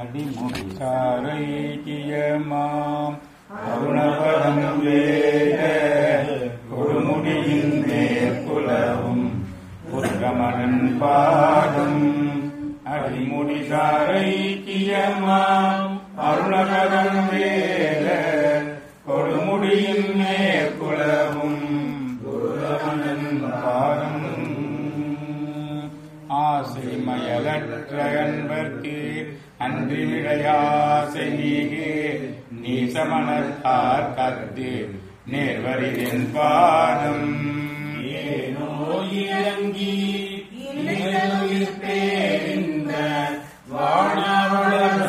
அடிமுடி சாரைக்கியமாம் அருணபதம் வேத கொடுமுடியின் மேற்குலவும் புற்றமணன் பாதம் அடிமுடி சாரைக்கியமாம் அருணபதம் வேத கொடுமுடியின் மேற்குலவும் புற்றமணன் பாதம் ஆசைமயலற்ற அன்பர்க்கு அன்றி விடையாசை நீகே நீசமனத்தார் கத்து நேர்வரிதென் பாதம் ஏனோ இறங்கி இளையுயிர் பேரிந்த வாழாவளர்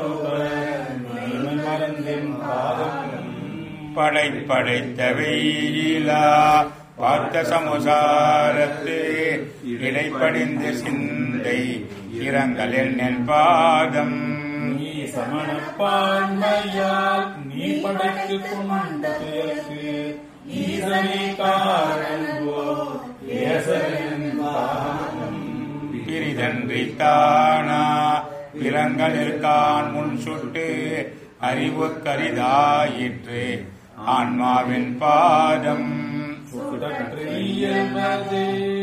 மறந்தென் பாதம் படை படைத்த வெயிலா பார்த்த சமுசாரத்து இடைப்படிந்து சிந்தை இரங்கலில் நெல் பாதம் நீ சமணப்பான்மையால் நீ படைத்து கொண்டதற்கு ஈசனே காரணோ ஏசரின் பாதம் பிரிதன்றி தானா பிறங்களிற்கான் முன் சுட்டு அறிவு கரிதாயிற்று ஆன்மாவின் பாதம் சுடற்றியமது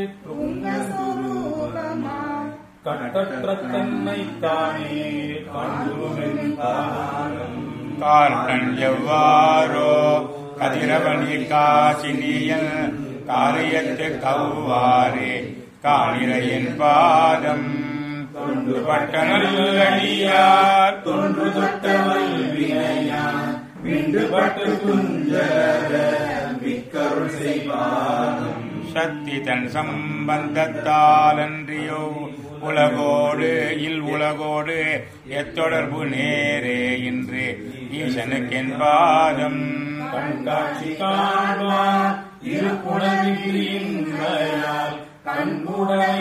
கட்டற்ற தன்னை தானே கண்டுமென் பாதம் கார்கண் எவ்வாறோ கதிரவணி காசினியல் காரியத்து கவ்வாறே காணிரையின் பாதம் தொன்று பட்ட நல்லடியார் தொன்று தொட்டவள் வினையான் விண்டுபட்டு குஞ்சர விக்கருள் செய்வாதம் சக்தி தன் சம்பந்தத்தாலன்றியோ உலகோடு இல் உலகோடு எத்தொடர்பு நேரே இன்று ஈசனுக்கென் பாதம் கண்காட்சி காண்பார் இருப்புடமின்மையால் கண்கூடலை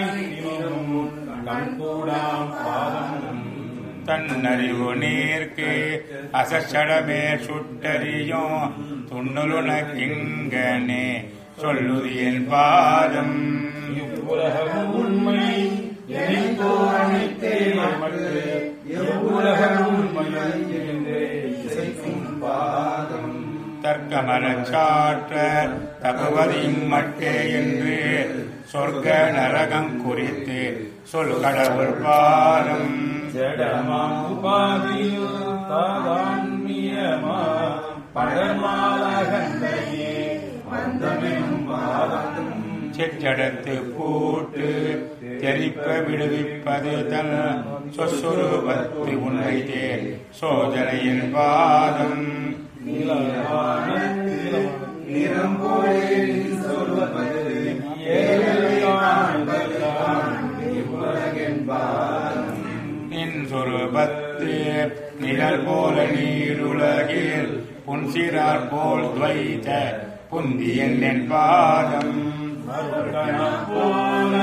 கண்கூடாம் பாதம் தன்னறிவு நேர்க்கு அசச்சடமே சுட்டறியும் துண்ணுலுனக்கிங்கனே சொல்லுது என் பாதம் இவ்வுலகம் உண்மை எனிக்கோ அனைத்தே மற்று எவ்வுலகம் உண்மை என்றே இசைக்கும் பாதம் தர்க்கமரச் சாற்ற தகுவதியும் மட்டே என்று சொர்க்க நரகம் குறித்து சொல் கடவுள் பாதம் ஜடமாம் உபாதியில் தாதான்மியமா பழமாலகந்தையே வந்தமெனும் பாதம் செச்சடத்து பூட்டு தெரிப்ப விடுவிப்பது தன் சொஸ்வரூபத்து உன்னை தேர் சோதனையின் பாதம் நின் சொரூபத்து நிழல் போல நீருலகில் புன்சிறார் போல் துவைத்த புந்தியன் என் பாதம் போல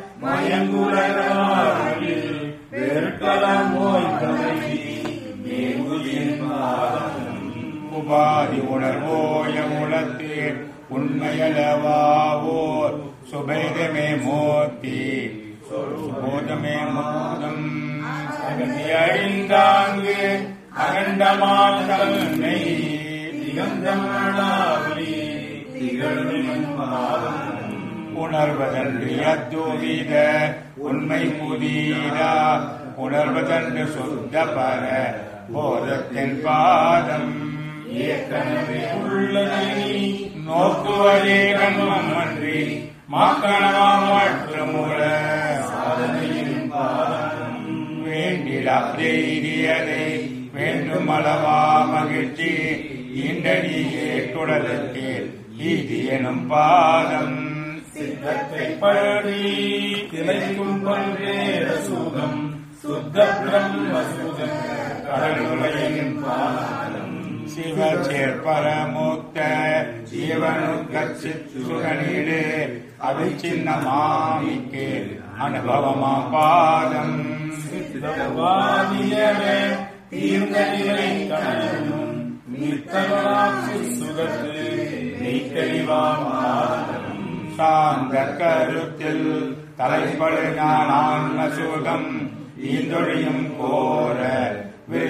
மயங்குலகில் வெறுக்கலாம் ஓய்வதை மேகுதியின் பாதம் உபாதி உணர்வோய உலத்து உண்மையளவாவோர் சுபேதமே மோத்தி சுபோதமே மோதம் அழிந்தாங்கு அகண்டமால் தன்னை திகந்தமளாவி திகழும் பாதம் உணர்வதன்று அத்துவித உண்மை புதீரா உணர்வதன்று சுத்த பர போதத்தின் பாதம் ஏற்கனவே உள்ளதை நோக்குவதே கண்மம் அன்றி மாக்கணமா மாற்றமுற சாதனையின் பாதம் வேண்டிலா தைரியதை வேண்டும் அளவா மகிழ்ச்சி இண்டடி ஏற்றுடலுக்கு ஈதி எனும் பாதம் சித்தத்தை பழி திளைக்கும் பல்வேறு சுகம் சுத்த பிரம்ம சுகம் கடலுரையின் பாதம் சிவச்சேர் பரமுத்த ஜீவனுக்கு சுகனீடு அது சின்ன மாமிக்கு அனுபவமா பாதம் சித்தவாதியவே தீர்ந்த நிலை கணனும் நித்தவராட்சி சுகத்து மெய்த்தெளிவாம் பாதம் சாந்த கருத்தில் தலைப்படு நான் ஆன்ம சுகம் ஈந்தொழியும் கோர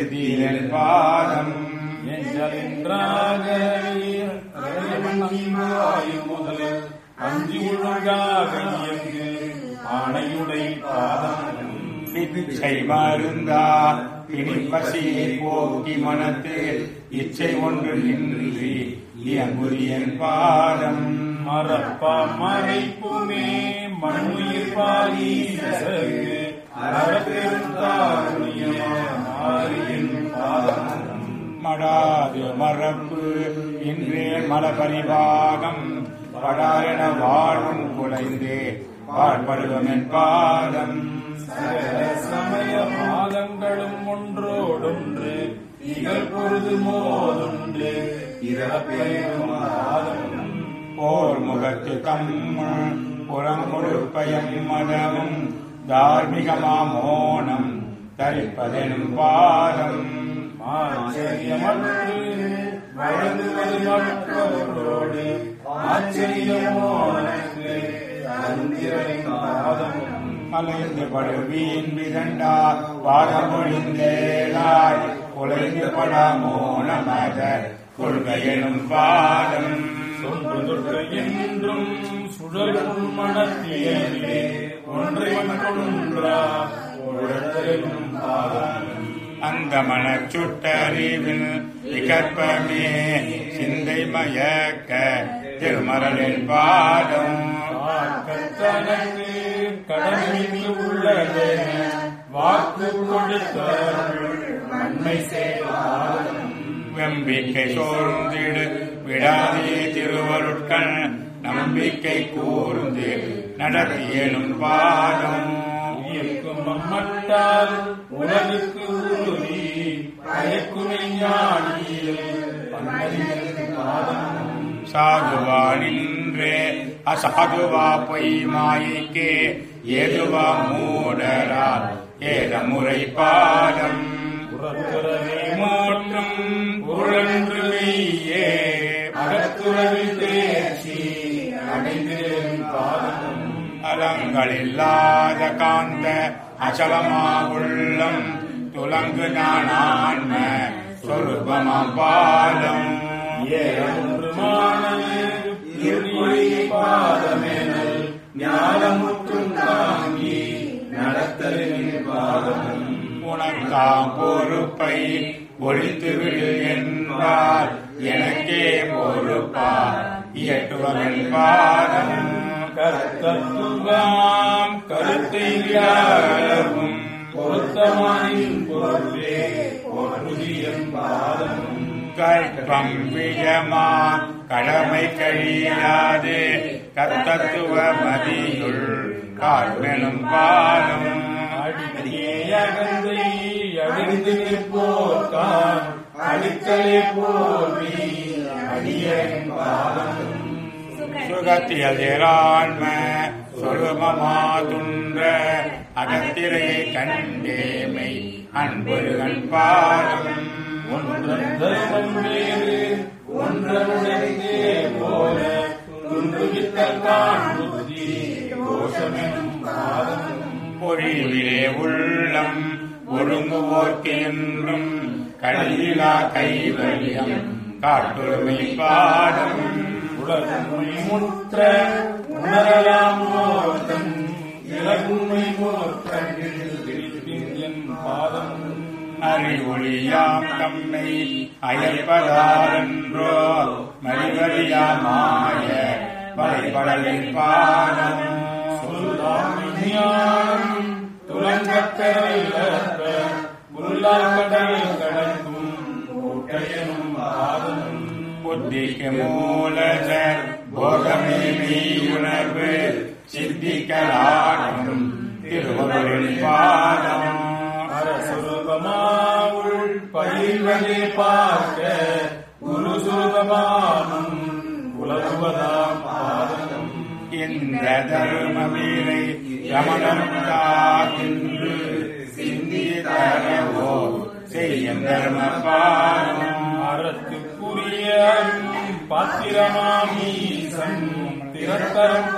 இறுதியில் பாதம் எஞ்சலின்றாக அன்பு முதல் அஞ்சு ஒழுங்காக இயங்கு ஆணையுடை பாதம் இச்சை மருந்தா பிணிப்பசியை போக்கி மனத்து இச்சை ஒன்று நின்றி இயங்குரியன் பாதம் மறப்பா மறைப்புமே மண்ணுயிர் பாலி சகு அறப்பெருந்தாருணியமாரியின் பாதம் மடாது மரப்பு இன்றே மலபரிவாகம் படாரென வாழும் குலைந்தே வாழ்படுவமென் பாதம் சகல சமய பாதங்களும் ஒன்றோடொன்று இகழ் பொழுது மோதுண்டு இறப்பெரும் பாதம் போர் முகத்து தம்முள் புறங்கொடுப்பயம் மதமும் தார்மிகமாமோனம் தரிப்பதெனும் பாதம் ஆச்சரியமற்று வழங்குவது மற்றவர்களோடு ஆச்சரியமோனக்கு அந்திரன் பாதம் மலைந்து படுவீன் விதண்டா பாதமொழிந்தேளாய் குலைந்து படாமோனமத கொள்கையெனும் பாதம் தொன்று தொற்று என்றும் சுழலும் மனத்திலே ஒன்றை மற்றொன்றா உழத்தலும் பாதம் அந்த மனச் சுட்டறிவில் விகற்பமே சிந்தை மயக்க திருமரலின் பாதம் வாக்கத்தனக்கு கடமைக்கு உள்ளது வாக்கு கொடுத்தவர்கள் நன்மை செய்வார்கள் வெம்பிக்கை சோர்ந்திடு விடாதே திருவருட்கள் நம்பிக்கை கூர்ந்து நடத்தியலும் பாதம் உயிர்க்கும் மம்மட்டால் உலகுக்கு உறுதி பயக்குமை ஞானியில் பன்னறியின் பாதம் சாதுவா நின்றே அசாதுவா பொய் மாய்க்கே ஏதுவா மூடரா ஏத முறை பாதம் புறத்துறவே மோற்றும் புரன்று மெய்யே அகத்துறவில் தேர்ச்சி அடைந்திருக்கும் பாதம் அலங்களில்லாத காந்த அச்சலமா உள்ளம் துலங்கு நானான்ம சொருபமாம் பாதம் ஏறொன்றுமான இருமொழி பாதமேனல் ஞானமுற்றும் தாங்கி நடத்தலின் பாதம் உனக்காம் பொறுப்பை ஒழித்து விடு என்றால் எனக்கே பொறுப்பா இயற்றுவதன் பாதம் கர்த்தத்துவாம் கருத்தை விழாவும் பொருத்தமானின் பொருளே பொருதியன் பாதம் கற்பம் வியமா கடமை கழியாது கத்தத்துவ மதியுள் கார்மெனும் பாதம் அடிக்கே அகந்தை அழிந்து நிற்போர்கான் அடிக்கலே போர்வி அடியன் பாதம் சுகத்தியதிரான்ம சொருமமா துன்ற அகத்திரை கண்டேமை அன்புகன் பாதம் ஒன்றன் தர்மம் வேறு ஒன்றனுடனே போல துன்றுவித்தல் காண் புத்தி தோஷமெனும் பாதம் பொழிவிலே உள்ளம் ஒருங்குவோர்க்கு என்றும் கழியிலா கைவல்யம் காட்டுரிமை பாதம் உலகுமை முற்ற உணரலாம் மோர்த்தம் இலகுமை மோர்த்தங்கில் விழிப்பின் என் பாதம் அறிவொழியாம் தம்மை அயற்பதாரன்றோ மறிவறியாமாய வழிபடலின் பாதம் சொல்லாமியான் துலங்கப்பெறவில்ல முல்லாக்கடல் கடக்கும் கோட்டையனும் பாதம் புத்திக்கு மூலஜ போகமே உணர்வு சித்திக்கலாகும் திருவருளின் பாதம் அரசுருபமாவுள் பயில்வதை பார்க்க குரு சுருபமானும் உலகுவதாம் பாதம் இந்த தருமவீரை யமனம் காக்கின்று சிந்திய தரவோ செய்யும் தர்ம பாதம் அறத்துக்குரிய பாத்திரமாமீசன் திறத்தரம்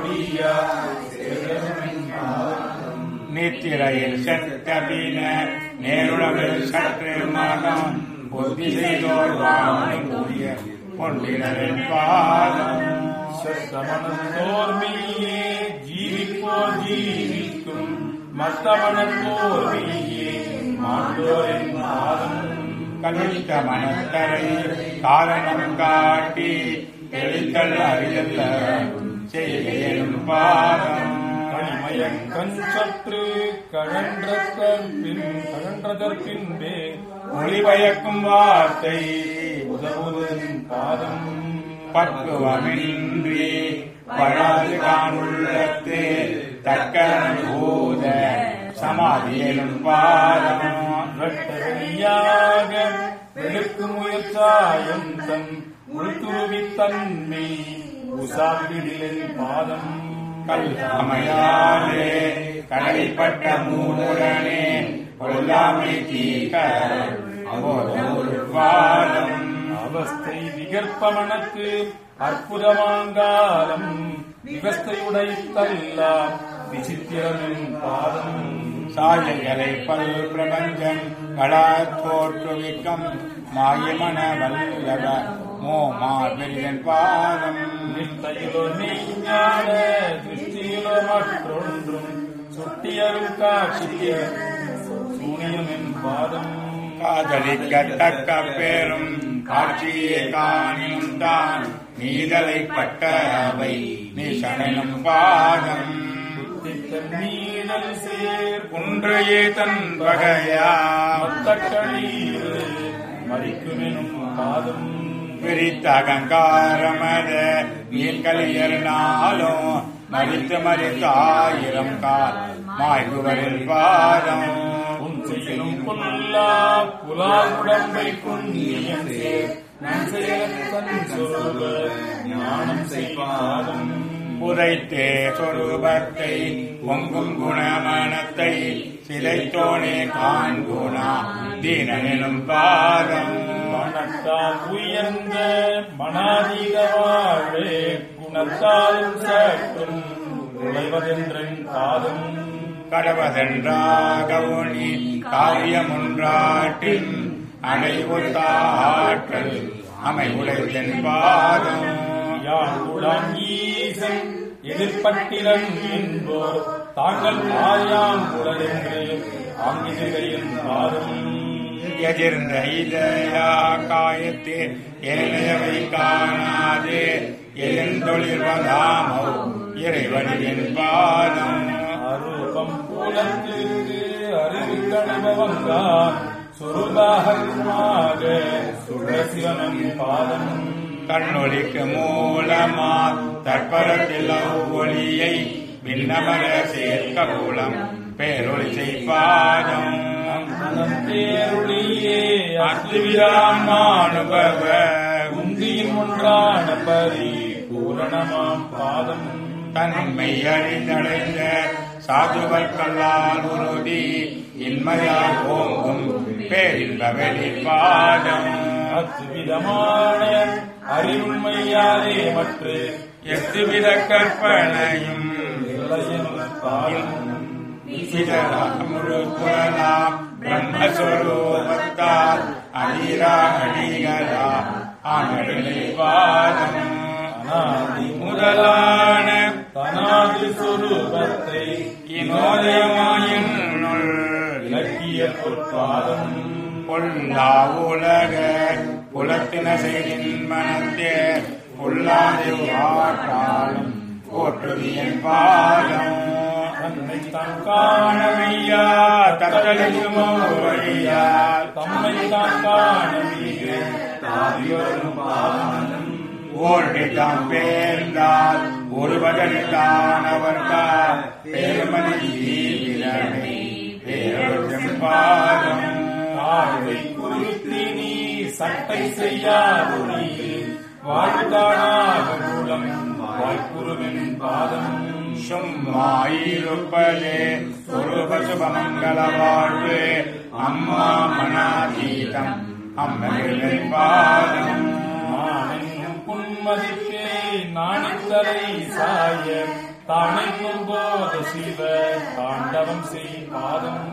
பல்கோடியா நித்திரையில் செத்தபின நேருளவில் சற்று மகம் புத்தி செய்தோர் வாழும் புதிய பொன்றினரின் பாதம் சத்தமனத்தோர் மெய்யே ஜீவிப்போர் ஜீவிக்கும் மத்தமனத்தோர் மெய்யே மாண்டோரின் பாதம் கலித்த மனத்தரை காரணம் காட்டி தெளித்தல் அறிதல்ல செய்கையும் பாதம் கனிமயக்கண் சற்று கழன்ற பின் கழன்றதற் பின்பே ஒளிவயக்கும் வார்த்தை உதவுவதன் பாதம் பக்குவமின்றி பழாது காணுள்ளத்து தக்கன போத சமாதியிலும் பாதம் வெட்டவெளியாக வெளுக்கு முயற்சாயம் தன் உள்துருவி தன்மை உசாவிடிலின் பாதம் கல்லாமையாலே கடைப்பட்ட மூடனே கொல்லாமை தீக்க பாதம் அவஸ்தை விகற்பமனக்கு அற்புதமாங்காலம் விவஸ்தையுடை தல்லாம் விசித்திரமின் பாதம் சாயங்களை பல் பிரபஞ்சம் களா தோற்றுவிக்கும் மாயமன வல்லவ மோமா பெரியன் பாதம் நிஷ்டையிலோ மெய்ஞான திருஷ்டியிலோ மற்றொன்றும் சுட்டியரும் காட்சிய சூனியமின் பாதம் காதலிக்கத்தக்க பேரும் காட்சியே காணினும் தான் நீதலைப்பட்ட அவை நீசனும் பாதம் புத்தித்தன் மீதல் சேர் குன்றையே தன் வகையா மத்தக்களீர் மறிக்குமெனும் பாதம் பிரித்த அகங்காரமத நீர்கலியர் நாளும் மறித்து மறித்து ஆயிரம் கால் மாய்குவரில் பாதம் உன் செய்யலும் புல்லா புலால் உடம்பை புண்ணியம் சேர் நான் செயலத்தன் சொல்வ ஞானம் செய்வாதம் புதைத்தே சொரூபத்தை பொங்கும் குணமனத்தை சிதைத்தோனே காண்குணா தீனனும் பாதம் மனத்தால் உயர்ந்த மனாதீத வாழ்வே குணத்தாலும் சற்றும் நுழைவதென்றன் பாதம் கடவதென்றாகவுனி காரியமொன்றாட்டின் அடைவுத்த ஆற்றல் அமை உடையன் பாதம் யாங்குளம் ஈசன் எதிர்பட்டிலன் என்போர் தாங்கள் ஆயாம் குளரென்று ஆங்கிலேயின் பாதம் எதிர்ந்த இதயா காயத்தே ஏனையவை காணாது எழுந்தொழிர்வதாமோ இறைவனின் பாதம் அரூபம் புலத்திற்கு அறிவு கணிபவங்கா சுருதாகமாக சுழசிவனின் பாதம் கண்ணொளிக்கு மூலமா தற்பரத்தில் ஒளியை விண்ணமர சேர்க்க மூலம் பேரொளி செய்பாதம் தேருளியே அத்துவிராமானுபவ உந்தியின் ஒன்றான பரி பூரணமாம் பாதம் தன்மை அறிந்தடைந்த சாதுவர்கல்லால் உறுதி இன்மையால் ஓங்கும் பேரின்ப வெளிப்பாதம் அத்துவிதமான அறிவுண்மையாலே மற்ற எத்துவித கற்பனையும் இல்லையின் பாதம் முழுக்குலாம் பிரம்மஸ்வரூபத்தால் அடிரா அடிகளா ஆனடிலை பாதம் அனாதி முதலான தனாதி சுரூபத்தை இனோதயமாயினுள் இலக்கிய பொற்பாதம் பொல்லா உலக புலத்தின செய்தின் மனத்தே பொல்லாது ஆற்றாலும் போற்றுவியன் பாதம் தன்னை தான் காண காணவையா தத்தளிக்கும் வழியால் தம்மை தான் காண தாவியோரும் பாதம் ஓடிதான் பேர்ந்தால் ஒருவதற்கானவர்கால் பேர்மதி வீரனை பேரொழும் பாதம் பார்வை குறித்து நீ சட்டை செய்யாதொழி வாழ்காணாக மூலம் வாய்ப்புருவின் பாதம் சும்மாயிருப்பதே சொருப சுபமங்கல வாழ்வு அம்மா மனாதீதம் அம்மனின் பாதம் நானென்னும் புன்மதிப்பே நாணித்தலை சாய தானைக்கும் போத சிவ தாண்டவம் செய் பாதம்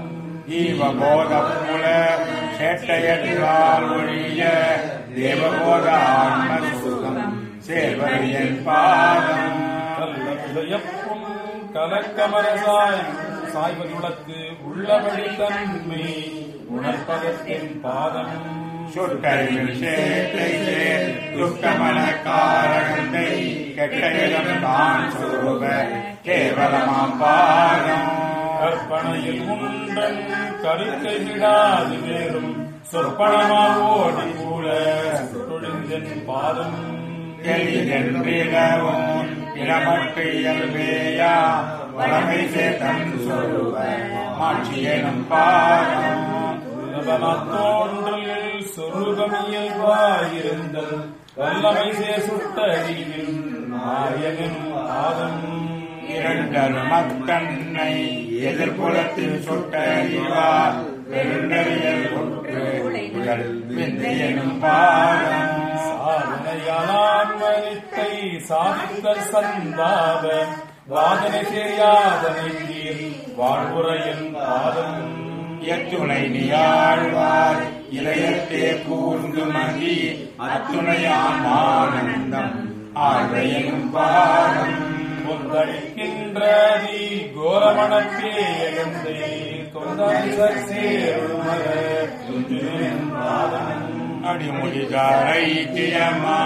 ஜீவபோத புல சேட்டையற்றால் ஒழிய தேவபோத ஆன்ம சுகம் சேர்வது என் பாதம் கல்லவிளையப்பும் கலக்கமரசாய் சாய்வதுளக்கு உள்ளபடி தன்மை உணர்ப்பதற்கின் பாதம் சுட்டறிவில் சேட்டை சேர் துக்கமன காரணத்தை கெட்டயிடம் தான் சுரூப கேவலமாம் பாதம் கற்பனையில் உண்டன் கருத்தை விடாது வேறும் சொற்பனமாவோடி கூட தொழிந்தன் பாதம் எளிதென்றிலவும் இளமட்டு இயல்பேயா வளமை சேதன் சொருவ மாட்சி எனும் பாதம் தோன்றல் சொருகம் இயல்பாயிருந்தல் வல்லமை சேர் சுட்டறிவில் மாயனின் பாதம் இரண்டர் மத்தன்னை எதிர்ப்புறத்தில் சுட்டறிவார் பெருண்டறியல் ஒன்று உடல் விந்து எனும் பாதம் சாதனையானான் மனித்தை சாதித்தல் சந்தாத வாதனை செய்யாதனை தீர் வாழ்வுரையின் பாதம் எத்துணை நீயாழ்வார் இளையத்தே கூர்ந்து மதி அத்துணையாம் ஆனந்தம் ஆழ்வையனும் பாதம் கொந்தளிக்கின்றதி கோரமணப்பேயகந்தை தொந்தரிசர் சேருமர துஞ்சினின் பாதம் அடிமுடிதாரை தியமா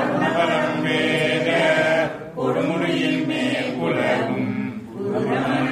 பரம்பரம் வேத கொடுமுடியின் மேல் உலகும்